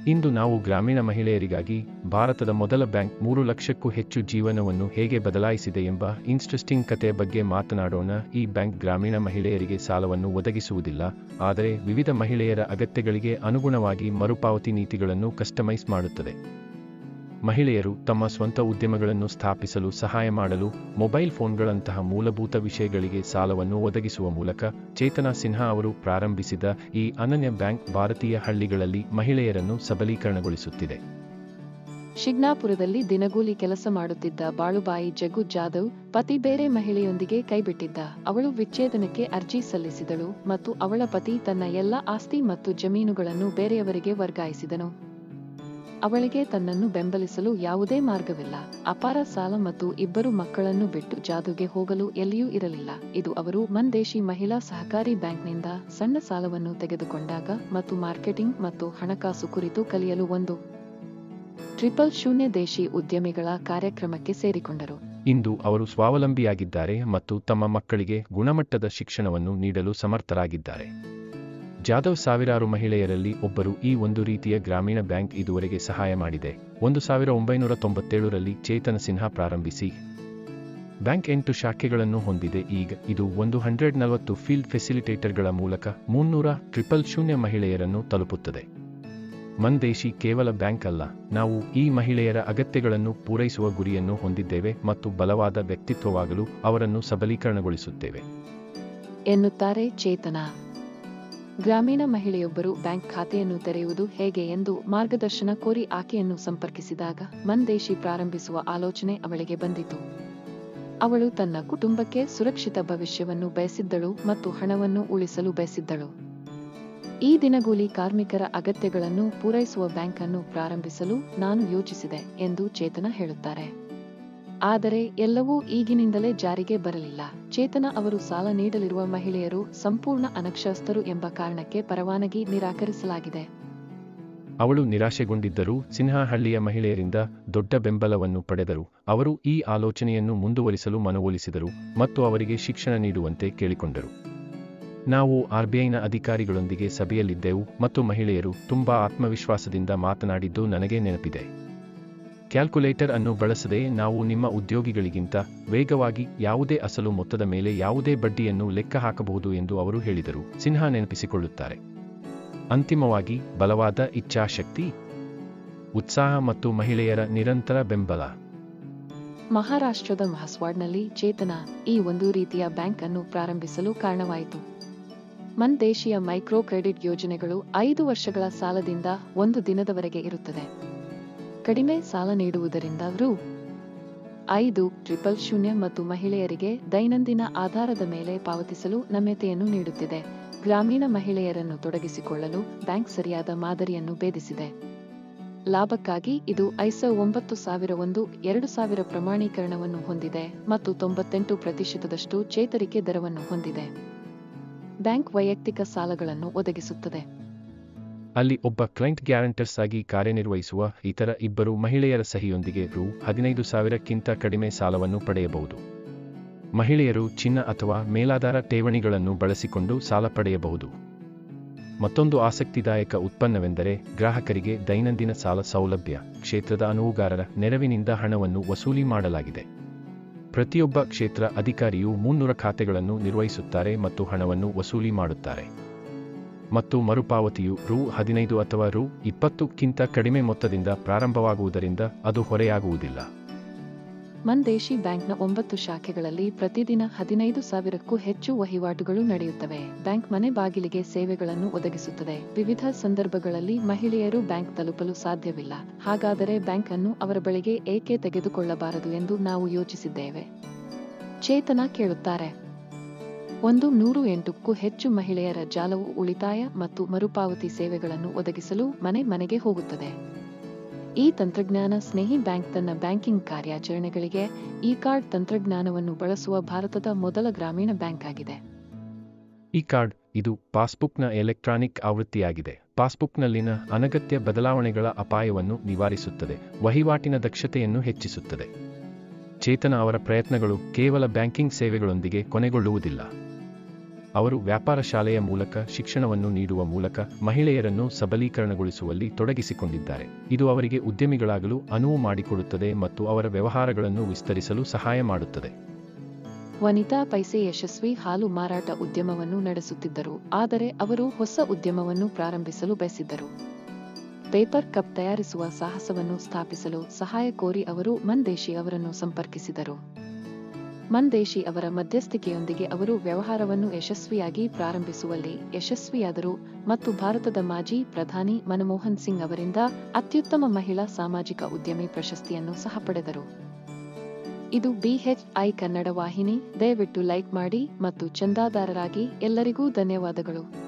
ಇಂದು ನಾವು ಗ್ರಾಮೀಣ ಮಹಿಳೆಯರಿಗಾಗಿ ಭಾರತದ ಮೊದಲ ಬ್ಯಾಂಕ್ ಮೂರು ಲಕ್ಷಕ್ಕೂ ಹೆಚ್ಚು ಜೀವನವನ್ನು ಹೇಗೆ ಬದಲಾಯಿಸಿದೆ ಎಂಬ ಇಂಟ್ರೆಸ್ಟಿಂಗ್ ಕಥೆಯ ಬಗ್ಗೆ ಮಾತನಾಡೋಣ ಈ ಬ್ಯಾಂಕ್ ಗ್ರಾಮೀಣ ಮಹಿಳೆಯರಿಗೆ ಸಾಲವನ್ನು ಒದಗಿಸುವುದಿಲ್ಲ ಆದರೆ ವಿವಿಧ ಮಹಿಳೆಯರ ಅಗತ್ಯಗಳಿಗೆ ಅನುಗುಣವಾಗಿ ಮರುಪಾವತಿ ನೀತಿಗಳನ್ನು ಕಸ್ಟಮೈಸ್ ಮಾಡುತ್ತದೆ ಮಹಿಳೆಯರು ತಮ್ಮ ಸ್ವಂತ ಉದ್ಯಮಗಳನ್ನು ಸ್ಥಾಪಿಸಲು ಸಹಾಯ ಮಾಡಲು ಮೊಬೈಲ್ ಫೋನ್ಗಳಂತಹ ಮೂಲಭೂತ ವಿಷಯಗಳಿಗೆ ಸಾಲವನ್ನು ಒದಗಿಸುವ ಮೂಲಕ ಚೇತನಾ ಸಿನ್ಹಾ ಅವರು ಪ್ರಾರಂಭಿಸಿದ ಈ ಅನನ್ಯ ಬ್ಯಾಂಕ್ ಭಾರತೀಯ ಹಳ್ಳಿಗಳಲ್ಲಿ ಮಹಿಳೆಯರನ್ನು ಸಬಲೀಕರಣಗೊಳಿಸುತ್ತಿದೆ ಶಿಗ್ನಾಪುರದಲ್ಲಿ ದಿನಗೂಲಿ ಕೆಲಸ ಮಾಡುತ್ತಿದ್ದ ಬಾಳುಬಾಯಿ ಜಗ್ಗು ಜಾಧವ್ ಪತಿ ಬೇರೆ ಮಹಿಳೆಯೊಂದಿಗೆ ಕೈಬಿಟ್ಟಿದ್ದ ಅವಳು ವಿಚ್ಛೇದನಕ್ಕೆ ಅರ್ಜಿ ಸಲ್ಲಿಸಿದಳು ಮತ್ತು ಅವಳ ಪತಿ ತನ್ನ ಎಲ್ಲ ಆಸ್ತಿ ಮತ್ತು ಜಮೀನುಗಳನ್ನು ಬೇರೆಯವರಿಗೆ ವರ್ಗಾಯಿಸಿದನು ಅವಳಿಗೆ ತನ್ನನ್ನು ಬೆಂಬಲಿಸಲು ಯಾವುದೇ ಮಾರ್ಗವಿಲ್ಲ ಅಪಾರ ಸಾಲ ಮತ್ತು ಇಬ್ಬರು ಮಕ್ಕಳನ್ನು ಬಿಟ್ಟು ಜಾದುಗೆ ಹೋಗಲು ಎಲ್ಲಿಯೂ ಇರಲಿಲ್ಲ ಇದು ಅವರು ಮನ್ದೇಶಿ ಮಹಿಳಾ ಸಹಕಾರಿ ಬ್ಯಾಂಕ್ನಿಂದ ಸಣ್ಣ ಸಾಲವನ್ನು ತೆಗೆದುಕೊಂಡಾಗ ಮತ್ತು ಮಾರ್ಕೆಟಿಂಗ್ ಮತ್ತು ಹಣಕಾಸು ಕುರಿತು ಕಲಿಯಲು ಒಂದು ಟ್ರಿಪಲ್ ಶೂನ್ಯ ದೇಶಿ ಉದ್ಯಮಿಗಳ ಕಾರ್ಯಕ್ರಮಕ್ಕೆ ಸೇರಿಕೊಂಡರು ಇಂದು ಅವರು ಸ್ವಾವಲಂಬಿಯಾಗಿದ್ದಾರೆ ಮತ್ತು ತಮ್ಮ ಮಕ್ಕಳಿಗೆ ಗುಣಮಟ್ಟದ ಶಿಕ್ಷಣವನ್ನು ನೀಡಲು ಸಮರ್ಥರಾಗಿದ್ದಾರೆ ಜಾಧವ್ ಸಾವಿರಾರು ಮಹಿಳೆಯರಲ್ಲಿ ಒಬ್ಬರು ಈ ಒಂದು ರೀತಿಯ ಗ್ರಾಮೀಣ ಬ್ಯಾಂಕ್ ಇದುವರೆಗೆ ಸಹಾಯ ಮಾಡಿದೆ ಒಂದು ಸಾವಿರ ಒಂಬೈನೂರ ತೊಂಬತ್ತೇಳರಲ್ಲಿ ಚೇತನ ಸಿನ್ಹಾ ಪ್ರಾರಂಭಿಸಿ ಬ್ಯಾಂಕ್ ಎಂಟು ಶಾಖೆಗಳನ್ನು ಹೊಂದಿದೆ ಈಗ ಇದು ಒಂದು ಹಂಡ್ರೆಡ್ ನಲವತ್ತು ಫೀಲ್ಡ್ ಫೆಸಿಲಿಟೇಟರ್ಗಳ ಮೂಲಕ ಮುನ್ನೂರ ಟ್ರಿಪಲ್ ಶೂನ್ಯ ಮಹಿಳೆಯರನ್ನು ತಲುಪುತ್ತದೆ ಮಂದೇಶಿ ಕೇವಲ ಬ್ಯಾಂಕ್ ಅಲ್ಲ ನಾವು ಈ ಮಹಿಳೆಯರ ಅಗತ್ಯಗಳನ್ನು ಪೂರೈಸುವ ಗುರಿಯನ್ನು ಹೊಂದಿದ್ದೇವೆ ಮತ್ತು ಬಲವಾದ ವ್ಯಕ್ತಿತ್ವವಾಗಲು ಅವರನ್ನು ಸಬಲೀಕರಣಗೊಳಿಸುತ್ತೇವೆ ಎನ್ನುತ್ತಾರೆ ಚೇತನ ಗ್ರಾಮೀಣ ಮಹಿಳೆಯೊಬ್ಬರು ಬ್ಯಾಂಕ್ ಖಾತೆಯನ್ನು ತೆರೆಯುವುದು ಹೇಗೆ ಎಂದು ಮಾರ್ಗದರ್ಶನ ಕೋರಿ ಆಕೆಯನ್ನು ಸಂಪರ್ಕಿಸಿದಾಗ ಮಂದೇಶಿ ಪ್ರಾರಂಭಿಸುವ ಆಲೋಚನೆ ಅವಳಿಗೆ ಬಂದಿತು ಅವಳು ತನ್ನ ಕುಟುಂಬಕ್ಕೆ ಸುರಕ್ಷಿತ ಭವಿಷ್ಯವನ್ನು ಬಯಸಿದ್ದಳು ಮತ್ತು ಹಣವನ್ನು ಉಳಿಸಲು ಬಯಸಿದ್ದಳು ಈ ದಿನಗೂಲಿ ಕಾರ್ಮಿಕರ ಅಗತ್ಯಗಳನ್ನು ಪೂರೈಸುವ ಬ್ಯಾಂಕ್ ಅನ್ನು ಪ್ರಾರಂಭಿಸಲು ನಾನು ಯೋಚಿಸಿದೆ ಎಂದು ಚೇತನ ಹೇಳುತ್ತಾರೆ ಆದರೆ ಎಲ್ಲವೂ ಈಗಿನಿಂದಲೇ ಜಾರಿಗೆ ಬರಲಿಲ್ಲ ಚೇತನ ಅವರು ಸಾಲ ನೀಡಲಿರುವ ಮಹಿಳೆಯರು ಸಂಪೂರ್ಣ ಅನಕ್ಷರಸ್ಥರು ಎಂಬ ಕಾರಣಕ್ಕೆ ಪರವಾನಗಿ ನಿರಾಕರಿಸಲಾಗಿದೆ ಅವಳು ನಿರಾಶೆಗೊಂಡಿದ್ದರೂ ಸಿನ್ಹಾ ಹಳ್ಳಿಯ ಮಹಿಳೆಯರಿಂದ ದೊಡ್ಡ ಬೆಂಬಲವನ್ನು ಪಡೆದರು ಅವರು ಈ ಆಲೋಚನೆಯನ್ನು ಮುಂದುವರಿಸಲು ಮನವೊಲಿಸಿದರು ಮತ್ತು ಅವರಿಗೆ ಶಿಕ್ಷಣ ನೀಡುವಂತೆ ಕೇಳಿಕೊಂಡರು ನಾವು ಆರ್ಬಿಐನ ಅಧಿಕಾರಿಗಳೊಂದಿಗೆ ಸಭೆಯಲ್ಲಿದ್ದೆವು ಮತ್ತು ಮಹಿಳೆಯರು ತುಂಬಾ ಆತ್ಮವಿಶ್ವಾಸದಿಂದ ಮಾತನಾಡಿದ್ದು ನನಗೆ ನೆನಪಿದೆ ಕ್ಯಾಲ್ಕುಲೇಟರ್ ಅನ್ನು ಬಳಸದೆ ನಾವು ನಿಮ್ಮ ಉದ್ಯೋಗಿಗಳಿಗಿಂತ ವೇಗವಾಗಿ ಯಾವುದೇ ಅಸಲು ಮೊತ್ತದ ಮೇಲೆ ಯಾವುದೇ ಬಡ್ಡಿಯನ್ನು ಲೆಕ್ಕ ಹಾಕಬಹುದು ಎಂದು ಅವರು ಹೇಳಿದರು ಸಿನ್ಹಾ ನೆನಪಿಸಿಕೊಳ್ಳುತ್ತಾರೆ ಅಂತಿಮವಾಗಿ ಬಲವಾದ ಇಚ್ಛಾಶಕ್ತಿ ಉತ್ಸಾಹ ಮತ್ತು ಮಹಿಳೆಯರ ನಿರಂತರ ಬೆಂಬಲ ಮಹಾರಾಷ್ಟ್ರದ ಮಹಸ್ವಾಡ್ನಲ್ಲಿ ಚೇತನ ಈ ಒಂದು ರೀತಿಯ ಬ್ಯಾಂಕ್ ಅನ್ನು ಪ್ರಾರಂಭಿಸಲು ಕಾರಣವಾಯಿತು ಮನ್ ದೇಶೀಯ ಮೈಕ್ರೋ ಕ್ರೆಡಿಟ್ ಯೋಜನೆಗಳು ಐದು ವರ್ಷಗಳ ಸಾಲದಿಂದ ಒಂದು ದಿನದವರೆಗೆ ಇರುತ್ತದೆ ಕಡಿಮೆ ಸಾಲ ನೀಡುವುದರಿಂದ ರು ಐದು ಟ್ರಿಪಲ್ ಶೂನ್ಯ ಮತ್ತು ಮಹಿಳೆಯರಿಗೆ ದೈನಂದಿನ ಆಧಾರದ ಮೇಲೆ ಪಾವತಿಸಲು ನಮ್ಯತೆಯನ್ನು ನೀಡುತ್ತಿದೆ ಗ್ರಾಮೀಣ ಮಹಿಳೆಯರನ್ನು ತೊಡಗಿಸಿಕೊಳ್ಳಲು ಬ್ಯಾಂಕ್ ಸರಿಯಾದ ಮಾದರಿಯನ್ನು ಭೇದಿಸಿದೆ ಲಾಭಕ್ಕಾಗಿ ಇದು ಐಸ ಒಂಬತ್ತು ಸಾವಿರ ಒಂದು ಎರಡು ಸಾವಿರ ಪ್ರಮಾಣೀಕರಣವನ್ನು ಹೊಂದಿದೆ ಮತ್ತು ತೊಂಬತ್ತೆಂಟು ಪ್ರತಿಶತದಷ್ಟು ಚೇತರಿಕೆ ದರವನ್ನು ಹೊಂದಿದೆ ಬ್ಯಾಂಕ್ ವೈಯಕ್ತಿಕ ಸಾಲಗಳನ್ನು ಒದಗಿಸುತ್ತದೆ ಅಲ್ಲಿ ಒಬ್ಬ ಕ್ಲೈಂಟ್ ಗ್ಯಾರಂಟರ್ಸ್ ಆಗಿ ಕಾರ್ಯನಿರ್ವಹಿಸುವ ಇತರ ಇಬ್ಬರು ಮಹಿಳೆಯರ ಸಹಿಯೊಂದಿಗೆ ರು ಹದಿನೈದು ಸಾವಿರಕ್ಕಿಂತ ಕಡಿಮೆ ಸಾಲವನ್ನು ಪಡೆಯಬಹುದು ಮಹಿಳೆಯರು ಚಿನ್ನ ಅಥವಾ ಮೇಲಾಧಾರ ಠೇವಣಿಗಳನ್ನು ಬಳಸಿಕೊಂಡು ಸಾಲ ಪಡೆಯಬಹುದು ಮತ್ತೊಂದು ಆಸಕ್ತಿದಾಯಕ ಉತ್ಪನ್ನವೆಂದರೆ ಗ್ರಾಹಕರಿಗೆ ದೈನಂದಿನ ಸಾಲ ಸೌಲಭ್ಯ ಕ್ಷೇತ್ರದ ಅನುವುಗಾರರ ನೆರವಿನಿಂದ ಹಣವನ್ನು ವಸೂಲಿ ಮಾಡಲಾಗಿದೆ ಪ್ರತಿಯೊಬ್ಬ ಕ್ಷೇತ್ರ ಅಧಿಕಾರಿಯು ಮುನ್ನೂರ ಖಾತೆಗಳನ್ನು ನಿರ್ವಹಿಸುತ್ತಾರೆ ಮತ್ತು ಹಣವನ್ನು ವಸೂಲಿ ಮಾಡುತ್ತಾರೆ ಮತ್ತು ಮರುಪಾವತಿಯು ರು ಹದಿನೈದು ಅಥವಾ ರು ಇಪ್ಪತ್ತಕ್ಕಿಂತ ಕಡಿಮೆ ಮೊತ್ತದಿಂದ ಪ್ರಾರಂಭವಾಗುವುದರಿಂದ ಅದು ಹೊರೆಯಾಗುವುದಿಲ್ಲ ಮನ್ ದೇಶಿ ಬ್ಯಾಂಕ್ನ ಒಂಬತ್ತು ಶಾಖೆಗಳಲ್ಲಿ ಪ್ರತಿದಿನ ಹದಿನೈದು ಸಾವಿರಕ್ಕೂ ಹೆಚ್ಚು ವಹಿವಾಟುಗಳು ನಡೆಯುತ್ತವೆ ಬ್ಯಾಂಕ್ ಮನೆ ಬಾಗಿಲಿಗೆ ಸೇವೆಗಳನ್ನು ಒದಗಿಸುತ್ತದೆ ವಿವಿಧ ಸಂದರ್ಭಗಳಲ್ಲಿ ಮಹಿಳೆಯರು ಬ್ಯಾಂಕ್ ತಲುಪಲು ಸಾಧ್ಯವಿಲ್ಲ ಹಾಗಾದರೆ ಬ್ಯಾಂಕ್ ಅನ್ನು ಅವರ ಬಳಿಗೆ ಏಕೆ ತೆಗೆದುಕೊಳ್ಳಬಾರದು ಎಂದು ನಾವು ಯೋಚಿಸಿದ್ದೇವೆ ಚೇತನ ಕೇಳುತ್ತಾರೆ ಒಂದು ನೂರು ಎಂಟಕ್ಕೂ ಹೆಚ್ಚು ಮಹಿಳೆಯರ ಜಾಲವು ಉಳಿತಾಯ ಮತ್ತು ಮರುಪಾವತಿ ಸೇವೆಗಳನ್ನು ಒದಗಿಸಲು ಮನೆ ಮನೆಗೆ ಹೋಗುತ್ತದೆ ಈ ತಂತ್ರಜ್ಞಾನ ಸ್ನೇಹಿ ಬ್ಯಾಂಕ್ ತನ್ನ ಬ್ಯಾಂಕಿಂಗ್ ಕಾರ್ಯಾಚರಣೆಗಳಿಗೆ ಇ ಕಾರ್ಡ್ ತಂತ್ರಜ್ಞಾನವನ್ನು ಬಳಸುವ ಭಾರತದ ಮೊದಲ ಗ್ರಾಮೀಣ ಬ್ಯಾಂಕ್ ಆಗಿದೆ ಈ ಕಾರ್ಡ್ ಇದು ಪಾಸ್ಬುಕ್ನ ಎಲೆಕ್ಟ್ರಾನಿಕ್ ಆವೃತ್ತಿಯಾಗಿದೆ ಪಾಸ್ಬುಕ್ನಲ್ಲಿನ ಅನಗತ್ಯ ಬದಲಾವಣೆಗಳ ಅಪಾಯವನ್ನು ನಿವಾರಿಸುತ್ತದೆ ವಹಿವಾಟಿನ ದಕ್ಷತೆಯನ್ನು ಹೆಚ್ಚಿಸುತ್ತದೆ ಚೇತನ ಅವರ ಪ್ರಯತ್ನಗಳು ಕೇವಲ ಬ್ಯಾಂಕಿಂಗ್ ಸೇವೆಗಳೊಂದಿಗೆ ಕೊನೆಗೊಳ್ಳುವುದಿಲ್ಲ ಅವರು ವ್ಯಾಪಾರ ಶಾಲೆಯ ಮೂಲಕ ಶಿಕ್ಷಣವನ್ನು ನೀಡುವ ಮೂಲಕ ಮಹಿಳೆಯರನ್ನು ಸಬಲೀಕರಣಗೊಳಿಸುವಲ್ಲಿ ತೊಡಗಿಸಿಕೊಂಡಿದ್ದಾರೆ ಇದು ಅವರಿಗೆ ಉದ್ಯಮಿಗಳಾಗಲು ಅನುವು ಮಾಡಿಕೊಡುತ್ತದೆ ಮತ್ತು ಅವರ ವ್ಯವಹಾರಗಳನ್ನು ವಿಸ್ತರಿಸಲು ಸಹಾಯ ಮಾಡುತ್ತದೆ ವನಿತಾ ಪೈಸೆ ಯಶಸ್ವಿ ಹಾಲು ಮಾರಾಟ ಉದ್ಯಮವನ್ನು ನಡೆಸುತ್ತಿದ್ದರು ಆದರೆ ಅವರು ಹೊಸ ಉದ್ಯಮವನ್ನು ಪ್ರಾರಂಭಿಸಲು ಬಯಸಿದ್ದರು ಪೇಪರ್ ಕಪ್ ತಯಾರಿಸುವ ಸಾಹಸವನ್ನು ಸ್ಥಾಪಿಸಲು ಸಹಾಯ ಕೋರಿ ಅವರು ಮನ್ದೇಶಿ ಅವರನ್ನು ಸಂಪರ್ಕಿಸಿದರು ಮನ್ದೇಶಿ ಅವರ ಮಧ್ಯಸ್ಥಿಕೆಯೊಂದಿಗೆ ಅವರು ವ್ಯವಹಾರವನ್ನು ಯಶಸ್ವಿಯಾಗಿ ಪ್ರಾರಂಭಿಸುವಲ್ಲಿ ಯಶಸ್ವಿಯಾದರು ಮತ್ತು ಭಾರತದ ಮಾಜಿ ಪ್ರಧಾನಿ ಮನಮೋಹನ್ ಸಿಂಗ್ ಅವರಿಂದ ಅತ್ಯುತ್ತಮ ಮಹಿಳಾ ಸಾಮಾಜಿಕ ಉದ್ಯಮಿ ಪ್ರಶಸ್ತಿಯನ್ನು ಸಹ ಪಡೆದರು ಇದು ಬಿಎಚ್ಐ ಕನ್ನಡ ವಾಹಿನಿ ದಯವಿಟ್ಟು ಲೈಕ್ ಮಾಡಿ ಮತ್ತು ಚಂದಾದಾರರಾಗಿ ಎಲ್ಲರಿಗೂ ಧನ್ಯವಾದಗಳು